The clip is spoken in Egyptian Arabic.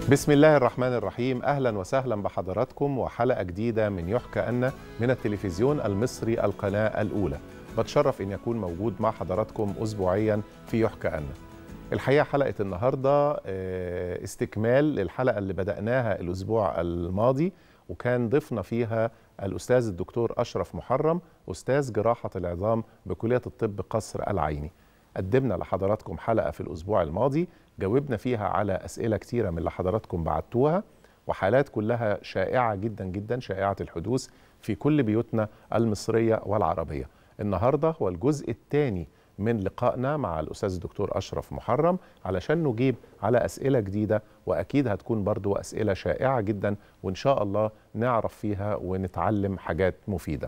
بسم الله الرحمن الرحيم اهلا وسهلا بحضراتكم وحلقه جديده من يحكى ان من التلفزيون المصري القناه الاولى بتشرف ان يكون موجود مع حضراتكم اسبوعيا في يحكى ان الحقيقه حلقه النهارده آه، استكمال للحلقه اللي بداناها الاسبوع الماضي وكان ضيفنا فيها الاستاذ الدكتور اشرف محرم استاذ جراحه العظام بكليه الطب قصر العيني قدمنا لحضراتكم حلقه في الاسبوع الماضي جاوبنا فيها على اسئله كتيره من اللي حضراتكم بعتوها وحالات كلها شائعه جدا جدا شائعه الحدوث في كل بيوتنا المصريه والعربيه. النهارده هو الجزء الثاني من لقائنا مع الاستاذ الدكتور اشرف محرم علشان نجيب على اسئله جديده واكيد هتكون برضو اسئله شائعه جدا وان شاء الله نعرف فيها ونتعلم حاجات مفيده.